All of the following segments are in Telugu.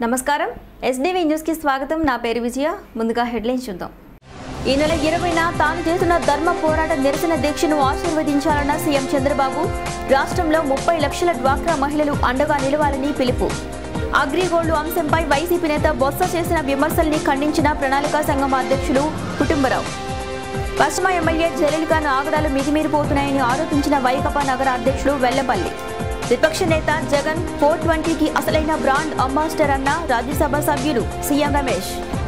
నమస్కారం ఎస్డీవీ న్యూస్ కి స్వాగతం నా పేరు విజయ ముందుగా హెడ్లైన్స్ చూద్దాం ఈ నెల ఇరవైన తాను చేస్తున్న ధర్మ పోరాట నిరసన దీక్షను ఆశీర్వదించాలన్న సీఎం చంద్రబాబు రాష్ట్రంలో ముప్పై లక్షల డ్వాక్రా మహిళలు అండగా నిలవాలని పిలుపు అగ్రిగోల్డ్ అంశంపై వైసీపీ నేత బొత్స చేసిన విమర్శల్ని ఖండించిన ప్రణాళికా సంఘం అధ్యక్షులు కుటుంబరావు పశ్చిమ ఎమ్మెల్యే జలీల్ఖాన్ ఆగడాలు మితిమీరిపోతున్నాయని ఆరోపించిన వైకపా నగర అధ్యక్షుడు వెల్లపల్లి విపక్ష నేత జగన్ ఫోర్ ట్వంటీకి అసలైన బ్రాండ్ అంబాసిడర్ అన్న రాజ్యసభ సభ్యులు సీఎం రమేష్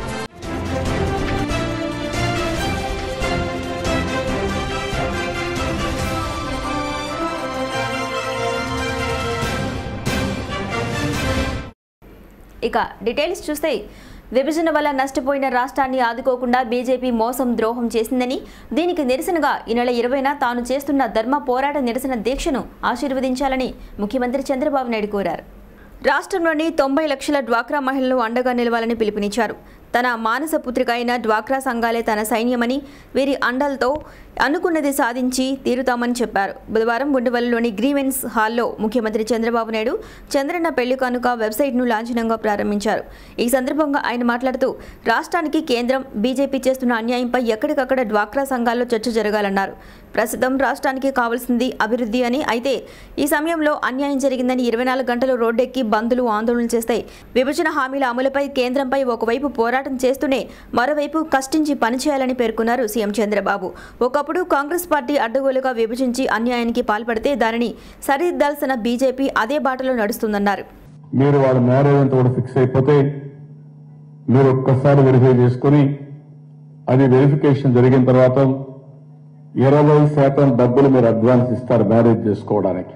ఇక డీటెయిల్స్ చూస్తే విభజన వల్ల నష్టపోయిన రాష్ట్రాన్ని ఆదుకోకుండా బీజేపీ మోసం ద్రోహం చేసిందని దీనికి నిరసనగా ఈ నెల ఇరవైన తాను చేస్తున్న ధర్మ పోరాట నిరసన దీక్షను ఆశీర్వదించాలని ముఖ్యమంత్రి చంద్రబాబు నాయుడు కోరారు రాష్ట్రంలోని తొంభై లక్షల డ్వాక్రా మహిళలు అండగా నిలవాలని పిలుపునిచ్చారు తన మానస పుత్రిక అయిన డ్వాక్రా సంఘాలే తన సైన్యమని వీరి అండలతో అనుకున్నది సాధించి తీరుతామని చెప్పారు బుధవారం గుండెవల్లిలోని గ్రీవెన్స్ హాల్లో ముఖ్యమంత్రి చంద్రబాబు నాయుడు చంద్రన్న పెళ్లి కానుక వెబ్సైట్ను లాంఛనంగా ప్రారంభించారు ఈ సందర్భంగా ఆయన మాట్లాడుతూ రాష్ట్రానికి కేంద్రం బీజేపీ చేస్తున్న అన్యాయంపై ఎక్కడికక్కడ డ్వాక్రా సంఘాల్లో చర్చ జరగాలన్నారు ప్రస్తుతం రాష్ట్రానికి కావాల్సింది అభివృద్ధి అని అయితే ఈ సమయంలో అన్యాయం జరిగిందని ఇరవై నాలుగు గంటలు రోడ్డెక్కి బంద్లు ఆందోళన చేస్తాయి విభజన హామీల అమలుపై కేంద్రంపై ఒకవైపు పోరాటం చేస్తూనే మరోవైపు కష్టించి పనిచేయాలని పేర్కొన్నారు సీఎం చంద్రబాబు ఒకప్పుడు కాంగ్రెస్ పార్టీ అడ్డగోలుగా విభజించి అన్యాయానికి పాల్పడితే దానిని సరిదిద్దాల్సిన బీజేపీ అదే బాటలో నడుస్తుందన్నారు మీరు వాళ్ళ మ్యారేజ్ అంతా కూడా ఫిక్స్ అయిపోతే మీరు ఒక్కసారి వెరిఫై చేసుకుని అది వెరిఫికేషన్ జరిగిన తర్వాత ఇరవై శాతం డబ్బులు మీరు అడ్వాన్స్ ఇస్తారు మ్యారేజ్ చేసుకోవడానికి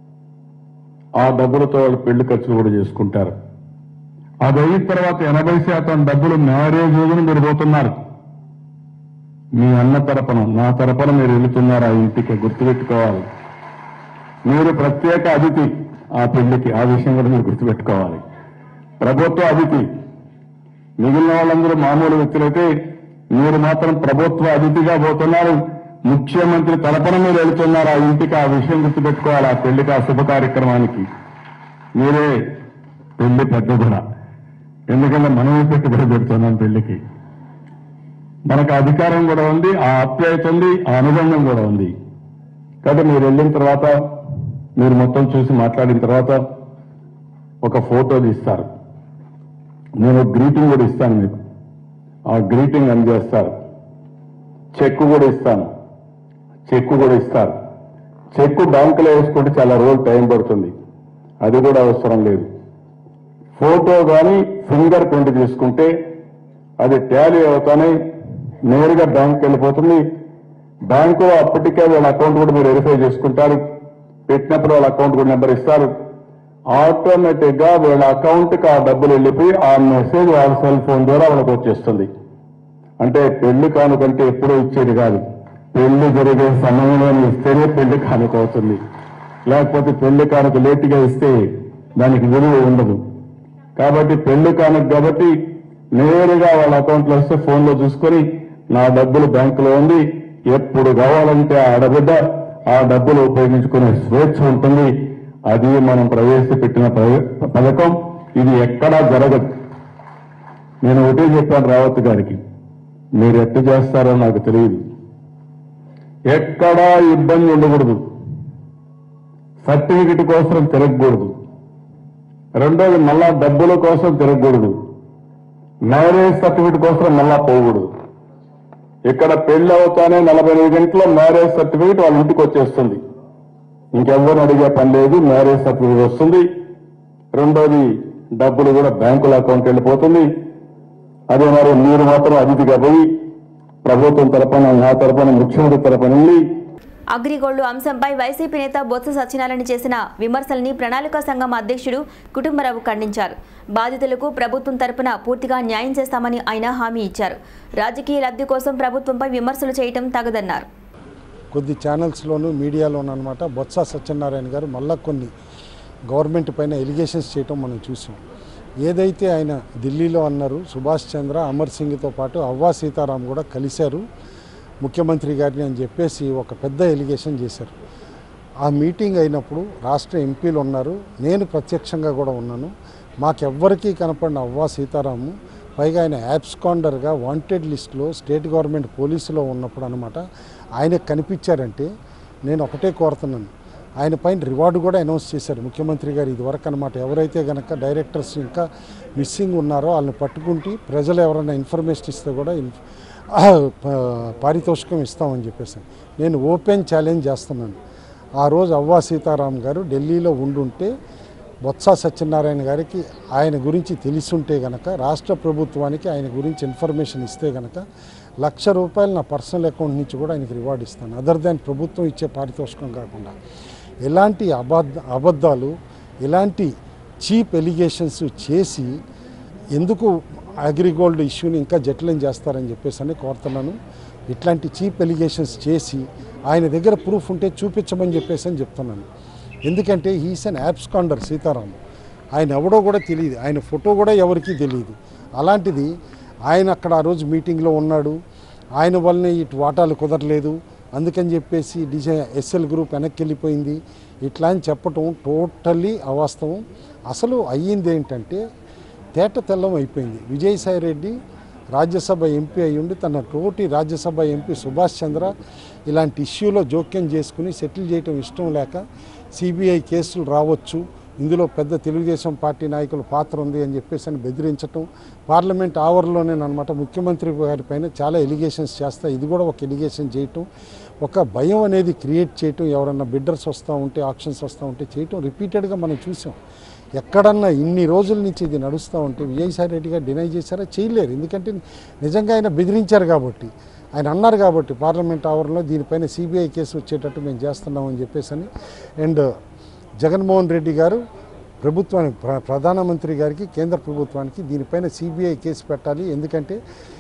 ఆ డబ్బులతో వాళ్ళు పెళ్లి ఖర్చులు కూడా చేసుకుంటారు అది అయిన తర్వాత ఎనభై శాతం డబ్బులు మ్యారేజ్ రోజున మీరు పోతున్నారు మీ అన్న తరపున నా తరపున మీరు వెళుతున్నారు ఆ ఇంటికి గుర్తుపెట్టుకోవాలి మీరు ప్రత్యేక అతిథి ఆ పెళ్లికి ఆ విషయం కూడా మీరు గుర్తుపెట్టుకోవాలి ప్రభుత్వ అతిథి మిగిలిన వాళ్ళందరూ మామూలు వ్యక్తులైతే మీరు మాత్రం ప్రభుత్వ అతిథిగా పోతున్నారు ముఖ్యమంత్రి తరపున మీరు వెళుతున్నారు ఆ ఇంటికి ఆ విషయం గుర్తుపెట్టుకోవాలి ఆ పెళ్లికి ఆ శుభ కార్యక్రమానికి మీరే పెళ్లి పెద్ద కూడా ఎందుకంటే మనమే పెట్టుబడి పెడుతున్నాం పెళ్లికి మనకు ఆ అధికారం కూడా ఉంది ఆ ఆప్యాయత ఉంది ఆ అనుబంధం కూడా ఉంది కాబట్టి మీరు వెళ్ళిన తర్వాత మీరు మొత్తం చూసి మాట్లాడిన తర్వాత ఒక ఫోటో తీస్తారు నేను గ్రీటింగ్ కూడా ఇస్తాను మీకు ఆ గ్రీటింగ్ అందజేస్తారు చెక్కు కూడా ఇస్తాను చెక్కు కూడా ఇస్తారు చెక్కు బ్యాంకులో వేసుకుంటే చాలా రోజులు టైం పడుతుంది అది కూడా అవసరం లేదు ఫోటో కానీ ఫింగర్ ప్రింట్ తీసుకుంటే అది టాలీ అవుతానే నేరుగా బ్యాంక్ వెళ్ళిపోతుంది బ్యాంకు అప్పటికే వాళ్ళ అకౌంట్ కూడా మీరు వెరిఫై చేసుకుంటారు పెట్టినప్పుడు వాళ్ళ అకౌంట్ కూడా నెంబర్ ఇస్తారు ఆటోమేటిక్ గా వీళ్ళ అకౌంట్ కి ఆ డబ్బులు వెళ్ళిపోయి ఆ మెసేజ్ వాళ్ళ సెల్ ఫోన్ ద్వారా వాళ్ళకి వచ్చేస్తుంది అంటే పెళ్లి కానుకంటే ఎప్పుడూ ఇచ్చేది కాదు పెళ్లి జరిగే సమయంలో ఇస్తేనే పెళ్లి కానుక అవుతుంది లేకపోతే పెళ్లి కానుక లేటుగా ఇస్తే దానికి విలువ ఉండదు కాబట్టి పెళ్లి కానుక కాబట్టి నేరుగా వాళ్ళ అకౌంట్ లో వస్తే ఫోన్ లో చూసుకొని నా డబ్బులు బ్యాంకులో ఉంది ఎప్పుడు కావాలంటే ఆ ఆడబిడ్డ ఆ డబ్బులు ఉపయోగించుకునే స్వేచ్ఛ ఉంటుంది అది మనం ప్రవేశపెట్టిన ప్రవ- పథకం ఇది ఎక్కడా జరగదు నేను ఒకటే చెప్పాను రావత్ గారికి మీరు ఎట్ట చేస్తారో నాకు తెలియదు ఎక్కడా ఇబ్బంది ఉండకూడదు సర్టిఫికెట్ కోసం తిరగకూడదు రెండోది మళ్ళా డబ్బుల కోసం తిరగకూడదు మ్యారేజ్ సర్టిఫికెట్ కోసం మళ్ళా పోకూడదు ఇక్కడ పెళ్లి అవుతానే నలభై ఎనిమిది గంటల మ్యారేజ్ సర్టిఫికెట్ వాళ్ళ ఇంటికి వచ్చేస్తుంది ఇంకెవ్వరు అడిగే పని లేదు మ్యారేజ్ సర్టిఫికెట్ వస్తుంది రెండోది డబ్బులు కూడా బ్యాంకుల అకౌంట్ వెళ్ళిపోతుంది అదే మరి మీరు మాత్రం అతిథిగా పోయి ప్రభుత్వం తరపున నా తరపున ముఖ్యమంత్రి తరపున వెళ్ళి అగ్రిగోల్డ్ అంశంపై వైసీపీ నేత బొత్స సత్యనారాయణ చేసిన విమర్శల్ని ప్రణాళికా సంఘం అధ్యక్షుడు కుటుంబరావు ఖండించారు బాధితులకు ప్రభుత్వం తరపున పూర్తిగా న్యాయం చేస్తామని ఆయన హామీ ఇచ్చారు రాజకీయ లబ్ధి కోసం ప్రభుత్వంపై విమర్శలు చేయటం తగదన్నారు కొద్ది ఛానల్స్లోనూ మీడియాలోనూ అనమాట బొత్స సత్యనారాయణ గారు మళ్ళా కొన్ని గవర్నమెంట్ పైన ఎలిగేషన్స్ చేయటం మనం చూసాం ఏదైతే ఆయన ఢిల్లీలో అన్నారు సుభాష్ చంద్ర అమర్ సింగ్తో పాటు అవ్వా సీతారాం కూడా కలిశారు ముఖ్యమంత్రి గారిని అని చెప్పేసి ఒక పెద్ద ఎలిగేషన్ చేశారు ఆ మీటింగ్ అయినప్పుడు రాష్ట్ర ఎంపీలు ఉన్నారు నేను ప్రత్యక్షంగా కూడా ఉన్నాను మాకెవ్వరికీ కనపడిన అవ్వా సీతారాము పైగా ఆయన యాబ్స్కాండర్గా వాంటెడ్ లిస్ట్లో స్టేట్ గవర్నమెంట్ పోలీసులో ఉన్నప్పుడు అనమాట ఆయనకు కనిపించారంటే నేను ఒకటే కోరుతున్నాను ఆయన పైన రివార్డు కూడా అనౌన్స్ చేశారు ముఖ్యమంత్రి గారు ఇదివరకు అనమాట ఎవరైతే కనుక డైరెక్టర్స్ ఇంకా మిస్సింగ్ ఉన్నారో వాళ్ళని పట్టుకుంటే ప్రజలు ఎవరైనా ఇన్ఫర్మేషన్ ఇస్తే కూడా ఇన్ఫ్- ఆ, ప- పారితోషికం ఇస్తామని చెప్పేసి నేను ఓపెన్ ఛాలెంజ్ చేస్తున్నాను ఆ రోజు అవ్వా సీతారాం గారు ఢిల్లీలో ఉండుంటే బొత్స సత్యనారాయణ గారికి ఆయన గురించి తెలిసుంటే గనక రాష్ట్ర ప్రభుత్వానికి ఆయన గురించి ఇన్ఫర్మేషన్ ఇస్తే గనక లక్ష రూపాయలు నా పర్సనల్ అకౌంట్ నుంచి కూడా ఆయనకి రివార్డ్ ఇస్తాను అదర్ దాన్ ప్రభుత్వం ఇచ్చే పారితోషికం కాకుండా ఎలాంటి అబద్ధ అబద్ధాలు ఇలాంటి చీప్ ఎలిగేషన్స్ చేసి ఎందుకు అగ్రిగోల్డ్ ఇష్యూని ఇంకా జటిలం చేస్తారని చెప్పేసి అని కోరుతున్నాను ఇట్లాంటి చీప్ ఎలిగేషన్స్ చేసి ఆయన దగ్గర ప్రూఫ్ ఉంటే చూపించమని చెప్పేసి అని చెప్తున్నాను ఎందుకంటే హీస్ అన్ యాబ్స్కాండర్ సీతారాం ఆయన ఎవడో కూడా తెలియదు ఆయన ఫోటో కూడా ఎవరికీ తెలియదు అలాంటిది ఆయన అక్కడ ఆ రోజు మీటింగ్లో ఉన్నాడు ఆయన వల్లనే ఇటు వాటాలు కుదరలేదు అందుకని చెప్పేసి డిజై ఎస్ఎల్ గ్రూప్ వెనక్కి వెళ్ళిపోయింది ఇట్లా అని చెప్పటం టోటల్లీ అవాస్తవం అసలు అయ్యింది ఏంటంటే తేట తెల్లం అయిపోయింది విజయసాయి రెడ్డి రాజ్యసభ ఎంపీ అయ్యుండి తన తోటి రాజ్యసభ ఎంపీ సుభాష్ చంద్ర ఇలాంటి ఇష్యూలో జోక్యం చేసుకుని సెటిల్ చేయటం ఇష్టం లేక సిబిఐ కేసులు రావచ్చు ఇందులో పెద్ద తెలుగుదేశం పార్టీ నాయకుల పాత్ర ఉంది అని చెప్పేసి అని బెదిరించటం పార్లమెంట్ ఆవర్లోనే అనమాట ముఖ్యమంత్రి గారి పైన చాలా ఎలిగేషన్స్ చేస్తా ఇది కూడా ఒక ఎలిగేషన్ చేయటం ఒక భయం అనేది క్రియేట్ చేయటం ఎవరన్నా బిడ్డర్స్ వస్తూ ఉంటే ఆప్షన్స్ వస్తూ ఉంటే చేయటం రిపీటెడ్గా మనం చూసాం ఎక్కడన్నా ఇన్ని రోజుల నుంచి ఇది నడుస్తూ ఉంటే విజయసాయి రెడ్డి గారు డినై చేశారా చేయలేరు ఎందుకంటే నిజంగా ఆయన బెదిరించారు కాబట్టి ఆయన అన్నారు కాబట్టి పార్లమెంట్ ఆవరణలో దీనిపైన సిబిఐ కేసు వచ్చేటట్టు మేము చేస్తున్నామని చెప్పేసి అని అండ్ జగన్మోహన్ రెడ్డి గారు ప్రభుత్వానికి ప్ర- ప్రధానమంత్రి గారికి కేంద్ర ప్రభుత్వానికి దీనిపైన సిబిఐ కేసు పెట్టాలి ఎందుకంటే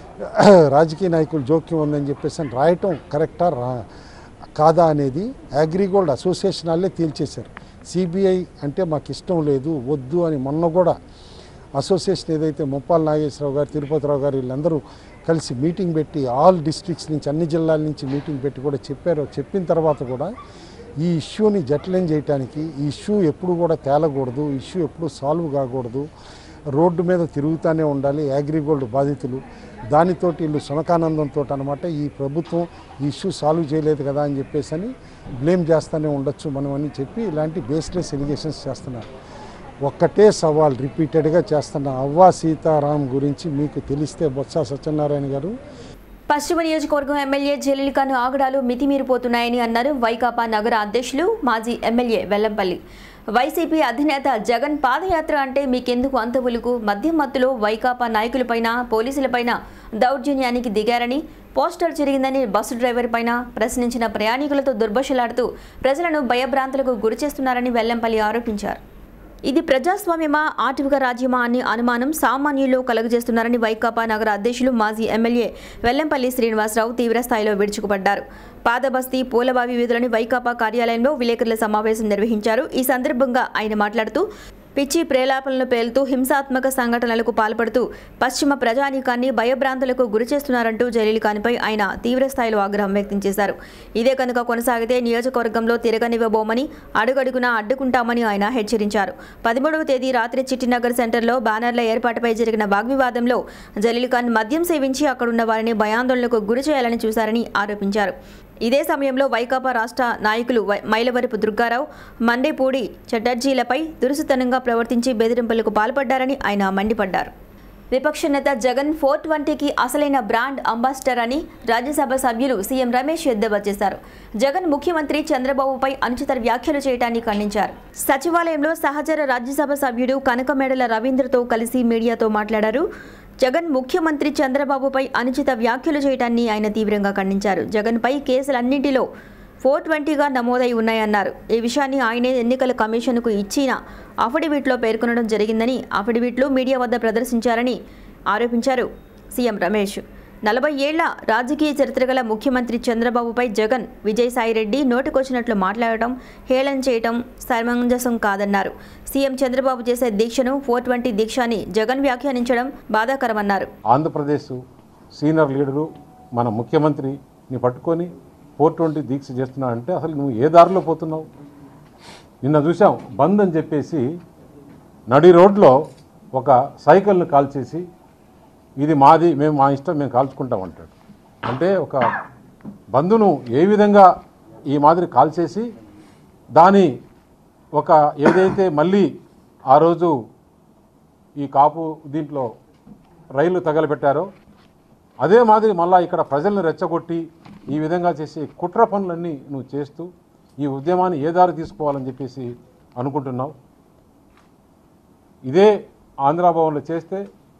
రాజకీయ నాయకులు జోక్యం ఉందని చెప్పేసి అని రాయటం కరెక్టా రా కాదా అనేది అగ్రిగోల్డ్ అసోసియేషన్ వాళ్ళే తేల్చేశారు సిబిఐ అంటే మాకు ఇష్టం లేదు వద్దు అని మొన్న కూడా అసోసియేషన్ ఏదైతే ముప్పాల నాగేశ్వరరావు గారు తిరుపతిరావు గారు వీళ్ళందరూ కలిసి మీటింగ్ పెట్టి ఆల్ డిస్ట్రిక్ట్స్ నుంచి అన్ని జిల్లాల నుంచి మీటింగ్ పెట్టి కూడా చెప్పారు చెప్పిన తర్వాత కూడా ఈ ఇష్యూని జటిలం చేయడానికి ఈ ఇష్యూ ఎప్పుడు కూడా తేలకూడదు ఈ ఇష్యూ ఎప్పుడు సాల్వ్ కాకూడదు రోడ్డు మీద తిరుగుతూనే ఉండాలి అగ్రిగోల్డ్ బాధితులు దానితోటి వీళ్ళు సునకానందంతో అనమాట ఈ ప్రభుత్వం ఈ ఇష్యూ సాల్వ్ చేయలేదు కదా అని చెప్పేసి అని బ్లేమ్ చేస్తూనే ఉండొచ్చు మనం అని చెప్పి ఇలాంటి బేస్లెస్ ఎలిగేషన్స్ చేస్తున్నారు ఒక్కటే సవాల్ రిపీటెడ్గా చేస్తున్న అవ్వా సీతారాం గురించి మీకు తెలిస్తే బొత్స సత్యనారాయణ గారు పశ్చిమ నియోజకవర్గం ఎమ్మెల్యే జలీల్ఖాన్ ఆగడాలు మితిమీరిపోతున్నాయని అన్నారు వైకాపా నగర అధ్యక్షులు మాజీ ఎమ్మెల్యే వెల్లంపల్లి వైసీపీ అధినేత జగన్ పాదయాత్ర అంటే మీకెందుకు అంత ఉలుకు మద్యం మత్తులో వైకాపా నాయకులపైన పోలీసులపైన దౌర్జన్యానికి దిగారని పోస్టర్ జరిగిందని బస్సు డ్రైవర్ పైన ప్రశ్నించిన ప్రయాణికులతో దుర్భషలాడుతూ ప్రజలను భయభ్రాంతులకు గురిచేస్తున్నారని వెల్లంపల్లి ఆరోపించారు ఇది ప్రజాస్వామ్యమా ఆటవిక రాజ్యమా అనే అనుమానం సామాన్యుల్లో కలుగజేస్తున్నారని వైకాపా నగర అధ్యక్షులు మాజీ ఎమ్మెల్యే వెల్లంపల్లి శ్రీనివాసరావు తీవ్రస్థాయిలో విరుచుకుపడ్డారు పాదబస్తీ పూలబావి వీధులని వైకాపా కార్యాలయంలో విలేకరుల సమావేశం నిర్వహించారు ఈ సందర్భంగా ఆయన మాట్లాడుతూ పిచ్చి ప్రేలాపనలు పేలుతూ హింసాత్మక సంఘటనలకు పాల్పడుతూ పశ్చిమ ప్రజానీకాన్ని భయభ్రాంతులకు గురిచేస్తున్నారంటూ జలీల్ ఖాన్పై ఆయన తీవ్రస్థాయిలో ఆగ్రహం వ్యక్తం చేశారు ఇదే కనుక కొనసాగితే నియోజకవర్గంలో తిరగనివ్వబోమని అడుగడుగునా అడ్డుకుంటామని ఆయన హెచ్చరించారు పదమూడవ తేదీ రాత్రి చిట్టినగర్ సెంటర్లో బ్యానర్ల ఏర్పాటుపై జరిగిన వాగ్వివాదంలో జలీల్ ఖాన్ మద్యం సేవించి అక్కడున్న వారిని భయాందోళనకు గురి చేయాలని చూశారని ఆరోపించారు ఇదే సమయంలో వైకాపా రాష్ట్ర నాయకులు వై- మైలవరపు దుర్గారావు మండేపూడి చటర్జీలపై దురుసుతనంగా ప్రవర్తించి బెదిరింపులకు పాల్పడ్డారని ఆయన మండిపడ్డారు విపక్ష నేత జగన్ ఫోర్ ట్వంటీకి అసలైన బ్రాండ్ అంబాసిడర్ అని రాజ్యసభ సభ్యులు సీఎం రమేష్ ఎద్దేవా చేశారు జగన్ ముఖ్యమంత్రి చంద్రబాబుపై అనుచిత వ్యాఖ్యలు చేయడాన్ని ఖండించారు సచివాలయంలో సహచర రాజ్యసభ సభ్యుడు కనకమేడల రవీంద్రతో కలిసి మీడియాతో మాట్లాడారు జగన్ ముఖ్యమంత్రి చంద్రబాబుపై అనుచిత వ్యాఖ్యలు చేయడాన్ని ఆయన తీవ్రంగా ఖండించారు జగన్పై కేసులన్నింటిలో ఫోర్ ట్వంటీగా నమోదై ఉన్నాయన్నారు ఈ విషయాన్ని ఆయనే ఎన్నికల కమిషన్కు ఇచ్చిన అఫిడవిట్లో పేర్కొనడం జరిగిందని అఫిడవిట్లు మీడియా వద్ద ప్రదర్శించారని ఆరోపించారు సీఎం రమేష్ నలభై ఏళ్ల రాజకీయ చరిత్ర గల ముఖ్యమంత్రి చంద్రబాబుపై జగన్ విజయసాయిరెడ్డి నోటికొచ్చినట్లు మాట్లాడటం హేళన చేయటం సమంజసం కాదన్నారు సీఎం చంద్రబాబు చేసే దీక్షను ఫోర్ ట్వంటీ దీక్ష అని జగన్ వ్యాఖ్యానించడం బాధాకరమన్నారు ఆంధ్రప్రదేశ్ సీనియర్ లీడరు మన ముఖ్యమంత్రిని పట్టుకొని ఫోర్ ట్వంటీ దీక్ష చేస్తున్నావు అంటే అసలు నువ్వు ఏ దారిలో పోతున్నావు నిన్న చూసాం బంద్ అని చెప్పేసి నడి రోడ్లో ఒక సైకిల్ను కాల్చేసి ఇది మాది మేము మా ఇష్టం మేము కాల్చుకుంటాం అంటాడు అంటే ఒక బంధును ఏ విధంగా ఈ మాదిరి కాల్చేసి దాని ఒక ఏదైతే మళ్ళీ ఆ రోజు ఈ కాపు దీంట్లో రైలు తగలబెట్టారో అదే మాదిరి మళ్ళా ఇక్కడ ప్రజల్ని రెచ్చగొట్టి ఈ విధంగా చేసే కుట్ర పనులన్నీ నువ్వు చేస్తూ ఈ ఉద్యమాన్ని ఏ దారి తీసుకోవాలని చెప్పేసి అనుకుంటున్నావు ఇదే ఆంధ్రాభవన్లో చేస్తే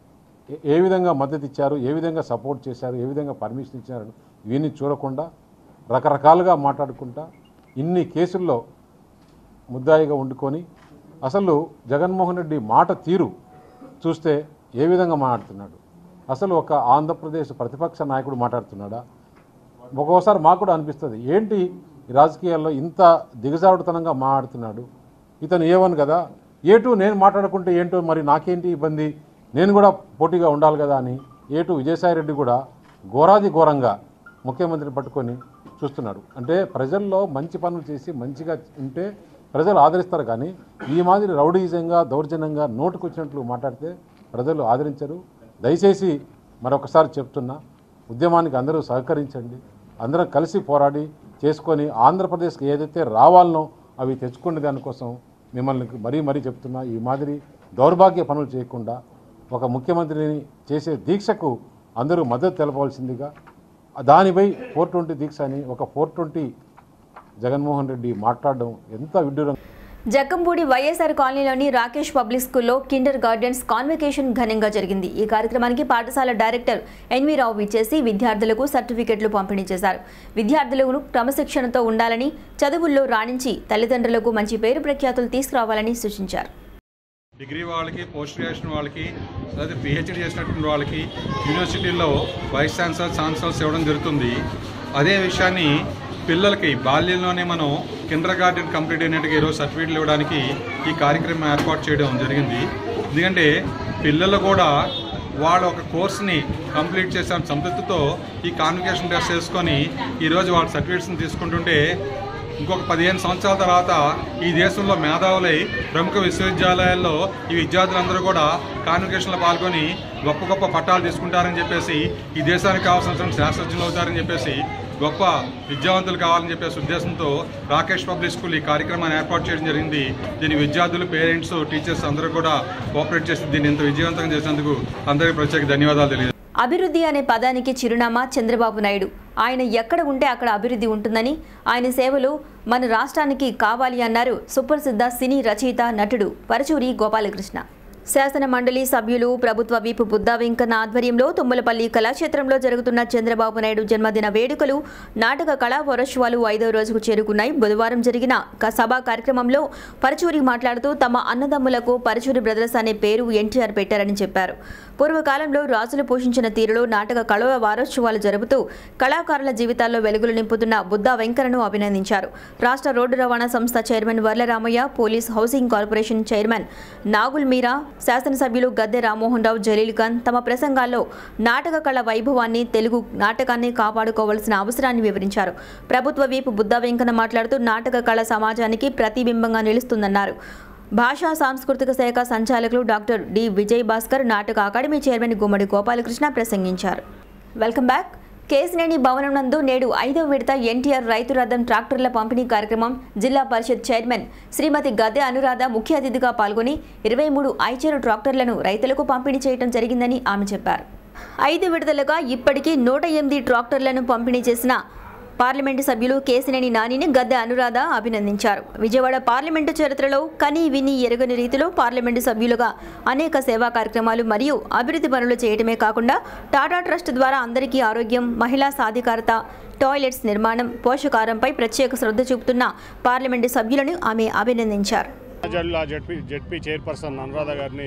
ఏ- ఏ విధంగా మద్దతు ఇచ్చారు ఏ విధంగా సపోర్ట్ చేశారు ఏ విధంగా పర్మిషన్ ఇచ్చారు ఇవన్నీ చూడకుండా రకరకాలుగా మాట్లాడుకుంటా ఇన్ని కేసుల్లో ముద్దాయిగా వండుకొని అసలు జగన్మోహన్ రెడ్డి మాట తీరు చూస్తే ఏ విధంగా మాట్లాడుతున్నాడు అసలు ఒక ఆంధ్రప్రదేశ్ ప్రతిపక్ష నాయకుడు మాట్లాడుతున్నాడా ఒక్కోసారి మాకు కూడా అనిపిస్తుంది ఏంటి ఈ రాజకీయాల్లో ఇంత దిగజారుడుతనంగా మాట్లాడుతున్నాడు ఇతను ఏవన్ కదా ఏ టూ నేను మాట్లాడుకుంటే ఏంటో మరి నాకేంటి ఇబ్బంది నేను కూడా పోటీగా ఉండాలి కదా అని ఏ టూ విజయసాయిరెడ్డి కూడా ఘోరాది ఘోరంగా ముఖ్యమంత్రిని పట్టుకొని చూస్తున్నాడు అంటే ప్రజల్లో మంచి పనులు చేసి మంచిగా ఉంటే ప్రజలు ఆదరిస్తారు కానీ ఈ మాదిరి రౌడీజంగా దౌర్జన్యంగా నోటుకొచ్చినట్లు మాట్లాడితే ప్రజలు ఆదరించరు దయచేసి మరొకసారి చెప్తున్నా ఉద్యమానికి అందరూ సహకరించండి అందరం కలిసి పోరాడి చేసుకొని ఆంధ్రప్రదేశ్కి ఏదైతే రావాలనో అవి తెచ్చుకునే దానికోసం మిమ్మల్ని మరీ మరీ చెప్తున్నా ఈ మాదిరి దౌర్భాగ్య పనులు చేయకుండా ఒక ముఖ్యమంత్రిని చేసే దీక్షకు అందరూ మద్దతు తెలపవలసిందిగా దానిపై ఫోర్ ట్వంటీ దీక్ష అని ఒక ఫోర్ ట్వంటీ జగన్మోహన్ రెడ్డి మాట్లాడడం ఎంత విడ్డూరం జక్కంపూడి వైఎస్ఆర్ కాలనీలోని రాకేష్ పబ్లిక్ స్కూల్లో కిండర్ గార్డెన్స్ కాన్వకేషన్ ఘనంగా జరిగింది ఈ కార్యక్రమానికి పాఠశాల డైరెక్టర్ ఎన్వి రావు విచ్చేసి విద్యార్థులకు సర్టిఫికెట్లు పంపిణీ చేశారు విద్యార్థులను క్రమశిక్షణతో ఉండాలని చదువుల్లో రాణించి తల్లిదండ్రులకు మంచి పేరు ప్రఖ్యాతులు తీసుకురావాలని సూచించారు డిగ్రీ వాళ్ళకి పోస్ట్ గ్రాడ్యుయేషన్ వాళ్ళకి లేదా పిహెచ్డి చేసినటువంటి వాళ్ళకి యూనివర్సిటీల్లో వైస్ ఛాన్సలర్ ఛాన్సలర్స్ ఇవ్వడం జరుగుతుంది అదే విషయాన్ని పిల్లలకి బాల్యంలోనే మనం కిండర్ గార్డెన్ కంప్లీట్ అయినట్టుగా ఈరోజు సర్టిఫికేట్లు ఇవ్వడానికి ఈ కార్యక్రమం ఏర్పాటు చేయడం జరిగింది ఎందుకంటే పిల్లలు కూడా వాళ్ళ ఒక కోర్స్ని కంప్లీట్ చేసిన సంతృప్తితో ఈ కాన్వికేషన్ టెస్ట్ చేసుకొని ఈరోజు వాళ్ళ సర్టిఫికేట్స్ని తీసుకుంటుంటే ఇంకొక పదిహేను సంవత్సరాల తర్వాత ఈ దేశంలో మేధావులై ప్రముఖ విశ్వవిద్యాలయాల్లో ఈ విద్యార్థులందరూ కూడా కాన్వకేషన్లో పాల్గొని గొప్ప గొప్ప పట్టాలు తీసుకుంటారని చెప్పేసి ఈ దేశానికి కావాల్సిన శాస్త్రజ్ఞులు అవుతారని చెప్పేసి గొప్ప విద్యావంతులు కావాలని చెప్పేసి ఉద్దేశంతో రాకేష్ పబ్లిక్ స్కూల్ ఈ కార్యక్రమాన్ని ఏర్పాటు చేయడం జరిగింది దీని విద్యార్థులు పేరెంట్స్ టీచర్స్ అందరూ కూడా కోఆపరేట్ చేసి దీన్ని ఇంత విజయవంతంగా చేసినందుకు అందరికీ ప్రత్యేక ధన్యవాదాలు తెలియజేస్తున్నాను అభివృద్ధి అనే పదానికి చిరునామా చంద్రబాబు నాయుడు ఆయన ఎక్కడ ఉంటే అక్కడ అభివృద్ధి ఉంటుందని ఆయన సేవలు మన రాష్ట్రానికి కావాలి అన్నారు సుప్రసిద్ధ సినీ రచయిత నటుడు పరచూరి గోపాలకృష్ణ శాసన మండలి సభ్యులు ప్రభుత్వ వీపు బుద్ధా వెంకన్న ఆధ్వర్యంలో తుమ్మలపల్లి కళాక్షేత్రంలో జరుగుతున్న చంద్రబాబు నాయుడు జన్మదిన వేడుకలు నాటక కళా వరోత్సవాలు ఐదో రోజుకు చేరుకున్నాయి బుధవారం జరిగిన క- సభా కార్యక్రమంలో పరచూరి మాట్లాడుతూ తమ అన్నదమ్ములకు పరచూరి బ్రదర్స్ అనే పేరు ఎన్టీఆర్ పెట్టారని చెప్పారు పూర్వకాలంలో రాజులు పోషించిన తీరులో నాటక కళ వారోత్సవాలు జరుపుతూ కళాకారుల జీవితాల్లో వెలుగులు నింపుతున్న బుద్ధా వెంకన్నను అభినందించారు రాష్ట్ర రోడ్డు రవాణా సంస్థ chairman Varla Ramaiah police housing corporation chairman Nagul Meera శాసనసభ్యులు గద్దె రామ్మోహన్ రావు జలీల్ ఖాన్ తమ ప్రసంగాల్లో నాటక కళ వైభవాన్ని తెలుగు నాటకాన్ని కాపాడుకోవాల్సిన అవసరాన్ని వివరించారు ప్రభుత్వ వీపు బుద్ధా వెంకన్న మాట్లాడుతూ నాటక కళ సమాజానికి ప్రతిబింబంగా నిలుస్తుందన్నారు భాషా సాంస్కృతిక శాఖ సంచాలకులు డాక్టర్ డి విజయ్ భాస్కర్ నాటక అకాడమీ చైర్మన్ గుమ్మడి గోపాలకృష్ణ ప్రసంగించారు వెల్కమ్ బ్యాక్ కేసినేని భవనం నందు నేడు ఐదవ విడత ఎన్టీఆర్ రైతు రథం ట్రాక్టర్ల పంపిణీ కార్యక్రమం జిల్లా పరిషత్ చైర్మన్ శ్రీమతి గద్దె అనురాధ ముఖ్య అతిథిగా పాల్గొని ఇరవై మూడు ఐచేరు ట్రాక్టర్లను రైతులకు పంపిణీ చేయడం జరిగిందని ఆమె చెప్పారు ఐదు విడతలుగా ఇప్పటికీ నూట ఎనిమిది ట్రాక్టర్లను పంపిణీ చేసిన పార్లమెంటు సభ్యులు కేసినేని నానిని గద్దె అనురాధ అభినందించారు విజయవాడ పార్లమెంటు చరిత్రలో కని విని ఎరగని రీతిలో పార్లమెంటు సభ్యులుగా అనేక సేవా కార్యక్రమాలు మరియు అభివృద్ధి పనులు చేయటమే కాకుండా టాటా ట్రస్ట్ ద్వారా అందరికీ ఆరోగ్యం మహిళా సాధికారత టాయిలెట్స్ నిర్మాణం పోషకారంపై ప్రత్యేక శ్రద్ధ చూపుతున్న పార్లమెంటు సభ్యులను ఆమె అభినందించారు జిల్లా జడ్పీ జడ్పీ చైర్పర్సన్ అనురాధ గారిని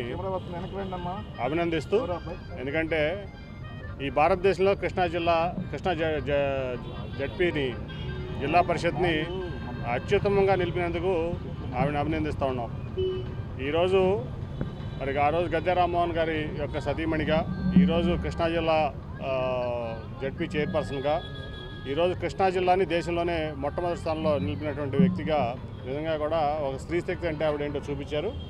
అభినందిస్తూ ఎందుకంటే ఈ భారతదేశంలో కృష్ణా జిల్లా కృష్ణా జ- జ- జడ్పీని జిల్లా పరిషత్ని అత్యుత్తమంగా నిలిపినందుకు ఆవిడని అభినందిస్తూ ఉన్నాం ఈరోజు మరి ఆ రోజు గద్దె రామ్మోహన్ గారి యొక్క సతీమణిగా ఈరోజు కృష్ణా జిల్లా ఆ, జడ్పీ చైర్పర్సన్గా ఈరోజు కృష్ణా జిల్లాని దేశంలోనే మొట్టమొదటి స్థానంలో నిలిపినటువంటి వ్యక్తిగా నిజంగా కూడా ఒక స్త్రీ శక్తి అంటే ఆవిడ ఏంటో చూపించారు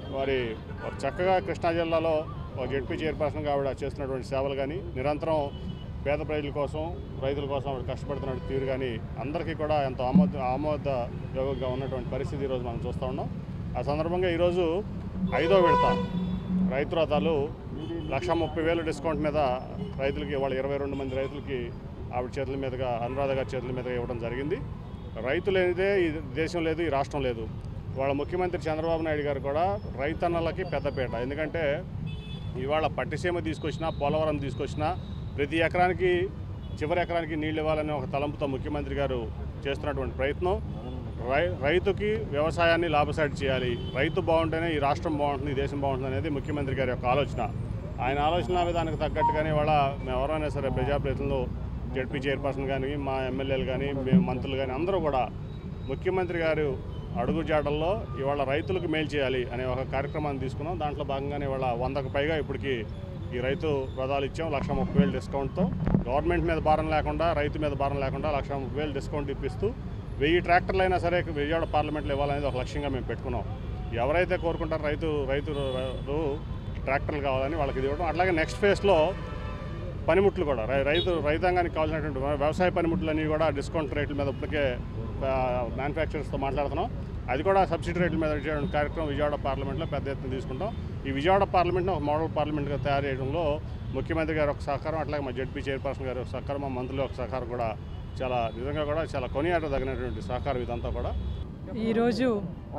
వారి వారు చక్కగా కృష్ణా జిల్లాలో ఒక జడ్పీ చైర్పర్సన్గా ఆవిడ చేస్తున్నటువంటి సేవలు కానీ నిరంతరం పేద ప్రజల కోసం రైతుల కోసం ఆవిడ కష్టపడుతున్న తీరు కానీ అందరికీ కూడా ఎంతో ఆమోద ఆమోద యోగంగా ఉన్నటువంటి పరిస్థితి ఈరోజు మనం చూస్తూ ఉన్నాం ఆ సందర్భంగా ఈరోజు ఐదో విడత రైతు రథాలు లక్ష ముప్పై వేలు డిస్కౌంట్ మీద రైతులకి వాళ్ళ ఇరవై రెండు మంది రైతులకి ఆవిడ చేతుల మీదుగా అనురాధ గారి చేతుల మీదుగా ఇవ్వడం జరిగింది రైతు లేనిదే ఈ దేశం లేదు ఈ రాష్ట్రం లేదు వాళ్ళ ముఖ్యమంత్రి చంద్రబాబు నాయుడు గారు కూడా రైతన్నలకి పెద్దపీట ఎందుకంటే ఇవాళ పట్టిసీమ తీసుకొచ్చినా పోలవరం తీసుకొచ్చినా ప్రతి ఎకరానికి చివరి ఎకరానికి నీళ్ళు ఇవ్వాలనే ఒక తలంపుతో ముఖ్యమంత్రి గారు చేస్తున్నటువంటి ప్రయత్నం రై రైతుకి వ్యవసాయాన్ని లాభసాటి చేయాలి రైతు బాగుంటేనే ఈ రాష్ట్రం బాగుంటుంది ఈ దేశం బాగుంటుంది అనేది ముఖ్యమంత్రి గారి యొక్క ఆలోచన ఆయన ఆలోచన విధానానికి తగ్గట్టుగానే ఇవాళ మేము ఎవరైనా సరే ప్రజాప్రతినిధులు జడ్పీ చైర్పర్సన్ కానీ మా ఎమ్మెల్యేలు కానీ మేము మంత్రులు కానీ అందరూ కూడా ముఖ్యమంత్రి గారు అడుగుజాడల్లో ఇవాళ రైతులకు మేలు చేయాలి అనే ఒక కార్యక్రమాన్ని తీసుకున్నాం దాంట్లో భాగంగానే ఇవాళ వందకు పైగా ఇప్పటికి ఈ రైతు రథాలు ఇచ్చాం లక్ష ముప్పై వేలు డిస్కౌంట్తో గవర్నమెంట్ మీద భారం లేకుండా రైతు మీద భారం లేకుండా లక్ష ముప్పై వేలు డిస్కౌంట్ ఇప్పిస్తూ వెయ్యి ట్రాక్టర్లు అయినా సరే విజయవాడ పార్లమెంట్లో ఇవ్వాలనేది ఒక లక్ష్యంగా మేము పెట్టుకున్నాం ఎవరైతే కోరుకుంటారో రైతు రైతు ట్రాక్టర్లు కావాలని వాళ్ళకి ఇది ఇవ్వడం అట్లాగే నెక్స్ట్ ఫేజ్లో పనిముట్లు కూడా రై- రైతు రైతాంగానికి కావాల్సినటువంటి వ్యవసాయ పనిముట్లు అన్నీ కూడా డిస్కౌంట్ రేట్ల మీద ఇప్పటికే మ్యానుఫ్యాక్చరర్స్తో మాట్లాడుతున్నాం అది కూడా సబ్సిడీ రేట్ల మీద చేయడం కార్యక్రమం విజయవాడ పార్లమెంట్లో పెద్ద ఎత్తున తీసుకుంటాం ఈ విజయవాడ పార్లమెంట్ని ఒక మోడల్ పార్లమెంట్గా తయారు చేయడంలో ముఖ్యమంత్రి గారు ఒక సహకారం అట్లాగే మా జడ్పీ చైర్పర్సన్ గారు ఒక సహకారం మా మంత్రులు ఒక సహకారం కూడా చాలా నిజంగా కూడా చాలా కొనియాడదగినటువంటి సహకారం ఇదంతా కూడా ఈరోజు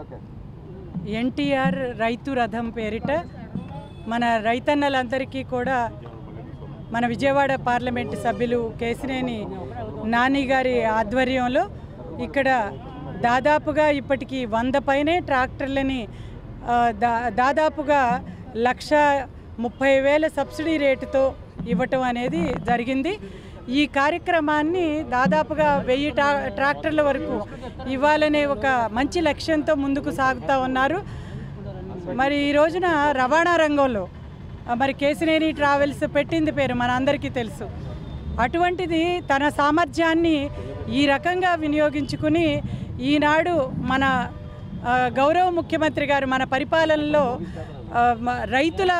ఎన్టీఆర్ రైతు రథం పేరిట మన రైతన్నలందరికీ కూడా మన విజయవాడ పార్లమెంటు సభ్యులు కేసినేని నాని గారి ఆధ్వర్యంలో ఇక్కడ దాదాపుగా ఇప్పటికి వంద పైనే ట్రాక్టర్లని ఆ, దా దాదాపుగా లక్ష ముప్పై వేల సబ్సిడీ రేటుతో ఇవ్వటం అనేది జరిగింది ఈ కార్యక్రమాన్ని దాదాపుగా వెయ్యి ట్రా ట్రాక్టర్ల వరకు ఇవ్వాలనే ఒక మంచి లక్ష్యంతో ముందుకు సాగుతూ ఉన్నారు మరి ఈ రోజున రవాణా రంగంలో ఆ, మరి కేసినేని ట్రావెల్స్ పెట్టింది పేరు మన అందరికీ తెలుసు అటువంటిది తన సామర్థ్యాన్ని ఈ రకంగా వినియోగించుకుని ఈనాడు మన ఆ, గౌరవ ముఖ్యమంత్రి గారు మన పరిపాలనలో ఆ, మ- రైతుల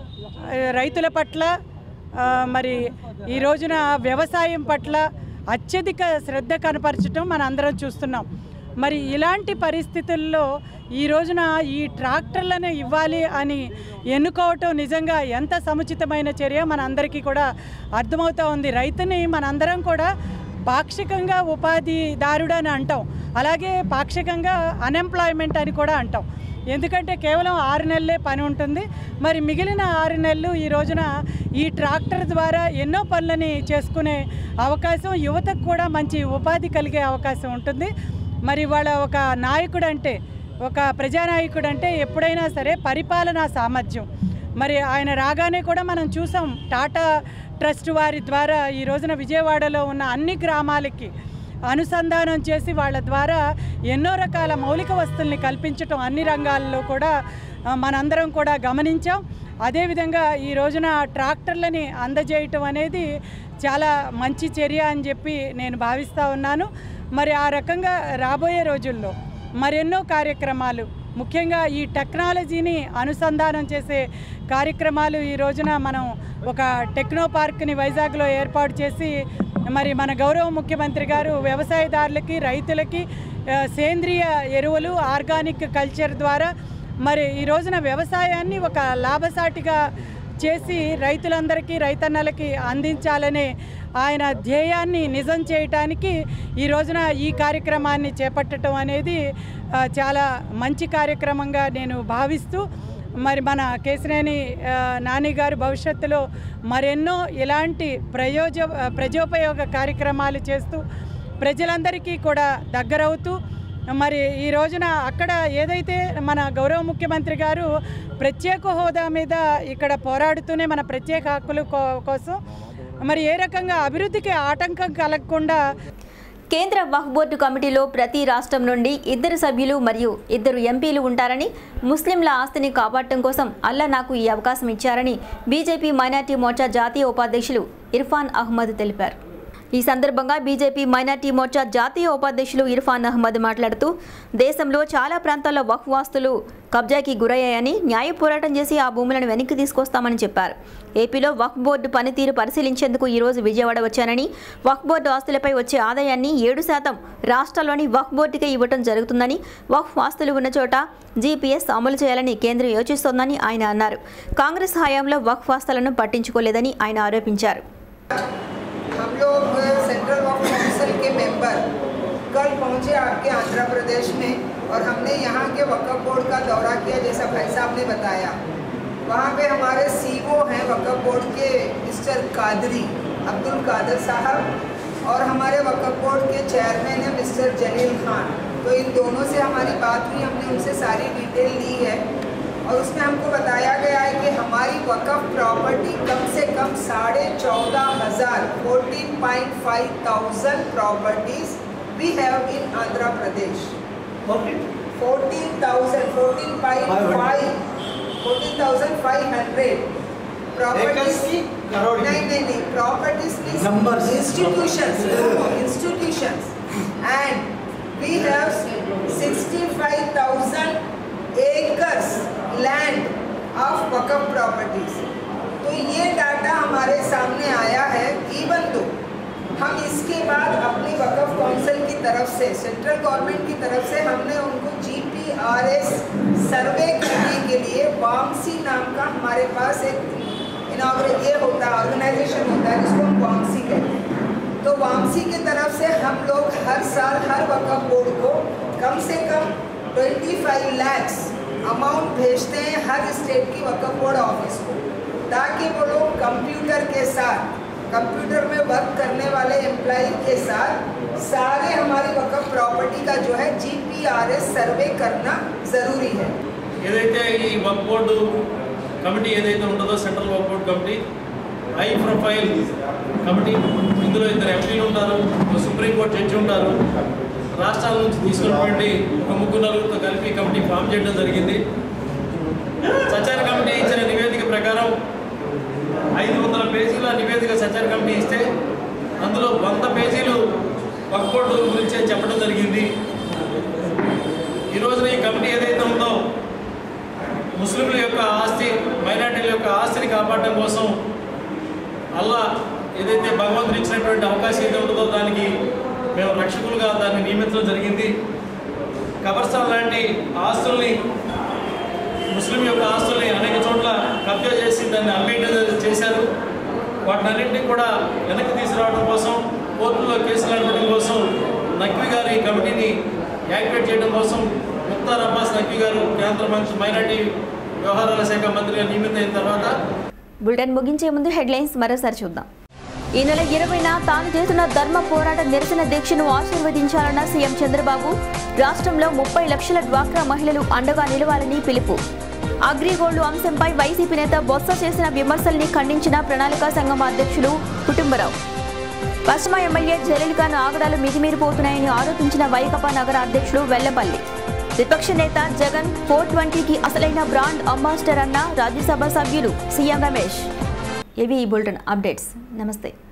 ఆ, రైతుల పట్ల ఆ, మరి ఈ రోజున వ్యవసాయం పట్ల అత్యధిక శ్రద్ధ కనపరచడం మన అందరం చూస్తున్నాం మరి ఇలాంటి పరిస్థితుల్లో ఈ రోజున ఈ ట్రాక్టర్లను ఇవ్వాలి అని ఎన్నుకోవటం నిజంగా ఎంత సముచితమైన చర్య మన అందరికీ కూడా అర్థమవుతా ఉంది రైతుని మనందరం కూడా పాక్షికంగా ఉపాధిదారుడు అని అంటాం అలాగే పాక్షికంగా అన్ఎంప్లాయ్మెంట్ అని కూడా అంటాం ఎందుకంటే కేవలం ఆరు నెలలే పని ఉంటుంది మరి మిగిలిన ఆరు నెలలు ఈ రోజున ఈ ట్రాక్టర్ ద్వారా ఎన్నో పనులని చేసుకునే అవకాశం యువతకు కూడా మంచి ఉపాధి కలిగే అవకాశం ఉంటుంది మరి వాళ్ళ ఒక నాయకుడు అంటే ఒక ప్రజానాయకుడు అంటే ఎప్పుడైనా సరే పరిపాలనా సామర్థ్యం మరి ఆయన రాగానే కూడా మనం చూసాం టాటా ట్రస్ట్ వారి ద్వారా ఈ రోజున విజయవాడలో ఉన్న అన్ని గ్రామాలకి అనుసంధానం చేసి వాళ్ళ ద్వారా ఎన్నో రకాల మౌలిక వస్తువుల్ని కల్పించటం అన్ని రంగాల్లో కూడా ఆ, మనందరం కూడా గమనించాం అదేవిధంగా ఈ రోజున ట్రాక్టర్లని అందజేయటం అనేది చాలా మంచి చర్య అని చెప్పి నేను భావిస్తూ ఉన్నాను మరి ఆ రకంగా రాబోయే రోజుల్లో మరెన్నో కార్యక్రమాలు ముఖ్యంగా ఈ టెక్నాలజీని అనుసంధానం చేసే కార్యక్రమాలు ఈ రోజున మనం ఒక టెక్నో పార్క్ని వైజాగ్లో ఏర్పాటు చేసి మరి మన గౌరవ ముఖ్యమంత్రి గారు వ్యవసాయదారులకి రైతులకి ఆ, సేంద్రియ ఎరువులు ఆర్గానిక్ కల్చర్ ద్వారా మరి ఈ రోజున వ్యవసాయాన్ని ఒక లాభసాటిగా చేసి రైతులందరికీ రైతన్నలకి అందించాలనే ఆయన ధ్యేయాన్ని నిజం చేయటానికి ఈ రోజున ఈ కార్యక్రమాన్ని చేపట్టడం అనేది ఆ, చాలా మంచి కార్యక్రమంగా నేను భావిస్తూ మరి మన కేసినేని ఆ, నాని గారు భవిష్యత్తులో మరెన్నో ఇలాంటి ప్రయోజ ప్రజోపయోగ కార్యక్రమాలు చేస్తూ ప్రజలందరికీ కూడా దగ్గరవుతూ మరి ఈ రోజున అక్కడ ఏదైతే మన గౌరవ ముఖ్యమంత్రి గారు ప్రత్యేక హోదా మీద ఇక్కడ పోరాడుతూనే మన ప్రత్యేక హక్కుల కో- కోసం మరి ఏ రకంగా అభివృద్ధికి ఆటంకం కలగకుండా కేంద్ర వక్ఫ్ బోర్డు కమిటీలో ప్రతి రాష్ట్రం నుండి ఇద్దరు సభ్యులు మరియు ఇద్దరు ఎంపీలు ఉంటారని ముస్లింల ఆస్తిని కాపాడటం కోసం అల్లా నాకు ఈ అవకాశం ఇచ్చారని బీజేపీ మైనార్టీ మోర్చా జాతీయ ఉపాధ్యక్షులు ఇర్ఫాన్ అహ్మద్ తెలిపారు ఈ సందర్భంగా బీజేపీ మైనార్టీ మోర్చా జాతీయ ఉపాధ్యక్షులు ఇర్ఫాన్ అహ్మద్ మాట్లాడుతూ దేశంలో చాలా ప్రాంతాల్లో వక్ఫ్ ఆస్తులు కబ్జాకి గురయ్యాయని న్యాయ పోరాటం చేసి ఆ భూములను వెనక్కి తీసుకొస్తామని చెప్పారు ఏపీలో వక్ఫ్ బోర్డు పనితీరు పరిశీలించేందుకు ఈరోజు విజయవాడ వచ్చానని వక్ఫ్ బోర్డు ఆస్తులపై వచ్చే ఆదాయాన్ని ఏడు శాతం రాష్ట్రాల్లోని వక్ఫ్ బోర్డుకే ఇవ్వడం జరుగుతుందని వక్ఫ్ ఆస్తులు ఉన్న చోట జీపీఎస్ అమలు చేయాలని కేంద్రం యోచిస్తోందని ఆయన అన్నారు కాంగ్రెస్ హయాంలో వక్ఫ్ ఆస్తులను పట్టించుకోలేదని ఆయన ఆరోపించారు हम लोग सेंट्रल वॉक काउंसिल के मेंबर कल पहुंचे आपके आंध्र प्रदेश में और हमने यहाँ के वक्फ बोर्ड का दौरा किया जैसा भाई साहब ने बताया वहाँ पे हमारे सीओ हैं वक्फ बोर्ड के मिस्टर कादरी अब्दुल कादर साहब और हमारे वक्फ बोर्ड के चेयरमैन हैं मिस्टर जलील खान तो इन दोनों से हमारी बात हुई हमने उनसे सारी डिटेल ली है और उसमें हमको बताया गया है कि हमारी वक़फ़ प्रॉपर्टी कम से कम साढ़े चौदह हज़ार fourteen point five thousand properties we have in Andhra Pradesh fourteen thousand fourteen point five fourteen thousand five hundred properties नहीं नहीं नहीं properties means institutions institutions and we have sixty five thousand acres land of Waqf properties तो ये डाटा हमारे सामने आया है इवन तो हम इसके बाद अपनी वकफ काउंसिल की तरफ से सेंट्रल गवर्नमेंट की तरफ से हमने उनको जीपीआरएस सर्वे करने के लिए वामसी नाम का हमारे पास एक इनाग्रेट ये होता है ऑर्गेनाइजेशन होता है जिसको हम वामसी कहते हैं तो वामसी की तरफ से हम लोग हर साल हर वकफ बोर्ड को कम से कम 25 लैक्स अमाउंट भेजते हैं हर स्टेट की वक्फ बोर्ड ऑफिस को ताकि वो लोग कंप्यूटर के साथ कंप्यूटर में वर्क करने वाले एम्प्लॉय के साथ सारे हमारी वक्फ प्रॉपर्टी का जो है जीपीआरएस सर्वे करना ज़रूरी है ఏదైతే ఈ వర్క్ బోర్డు కమిటీ ఏదైతే ఉంటుందో సెంట్రల్ వర్క్ board committee high profile committee ఇందులో ఇద్దరు ఎంపీలు ఉంటారు ఒక సుప్రీంకోర్టు జడ్జి ఉంటారు రాష్ట్రాల నుంచి తీసుకున్నటువంటి ఒక ముగ్గురు నలుగురితో కలిపి కమిటీ ఫామ్ చేయడం జరిగింది సచార కమిటీ ఇచ్చిన నివేదిక ప్రకారం ఐదు వందల పేజీల నివేదిక సచార కమిటీ ఇస్తే అందులో వంద పేజీలు వర్క్ బోర్డు గురించి చెప్పడం జరిగింది ఈ రోజున ఈ కమిటీ ఏదైతే ఉందో ముస్లింల యొక్క ఆస్తి మైనార్టీల యొక్క ఆస్తిని కాపాడడం కోసం అల్లా ఏదైతే భగవంతుడు ఇచ్చినటువంటి అవకాశం ఏదైతే ఉంటుందో దానికి మేము రక్షకులుగా దాన్ని నియమించడం జరిగింది కబర్స్థాన్ లాంటి ఆస్తుల్ని ముస్లిం యొక్క ఆస్తుల్ని అనేక చోట్ల కబ్జా చేసి దాన్ని అమ్మేయడం చేశారు వాటినన్నింటినీ కూడా వెనక్కి తీసుకురావడం కోసం కోర్టులో కేసులు నడపడం కోసం నక్వి గారు ఈ కమిటీని యాక్టివేట్ చేయడం కోసం ముక్తార్ అబ్బాస్ నక్వి గారు కేంద్ర మంత్రి మైనార్టీ వ్యవహారాల శాఖ మంత్రిగా నియమితమైన తర్వాత బులెటిన్ ముగించే ముందు హెడ్లైన్స్ మరోసారి చూద్దాం ఈ నెల ఇరవైన తాను చేస్తున్న ధర్మ పోరాట నిరసన దీక్షను ఆశీర్వదించాలన్న సీఎం చంద్రబాబు రాష్ట్రంలో ముప్పై లక్షల డ్వాక్రా మహిళలు అండగా నిలవాలని పిలుపు అగ్రిగోల్డ్ అంశంపై వైసీపీ నేత బొత్స చేసిన విమర్శల్ని ఖండించిన ప్రణాళికా సంఘం అధ్యక్షులు కుటుంబరావు పశ్చిమ ఎమ్మెల్యే జలీల్ఖాన్ ఆగడాలు మితిమీరిపోతున్నాయని ఆరోపించిన వైకపా నగర అధ్యక్షుడు వెల్లపల్లి విపక్ష నేత జగన్ ఫోర్ ట్వంటీకి అసలైన బ్రాండ్ అంబాసిడర్ అన్న రాజ్యసభ సభ్యులు సీఎం రమేష్ ఇవి ఈ బులెటిన్ అప్డేట్స్ నమస్తే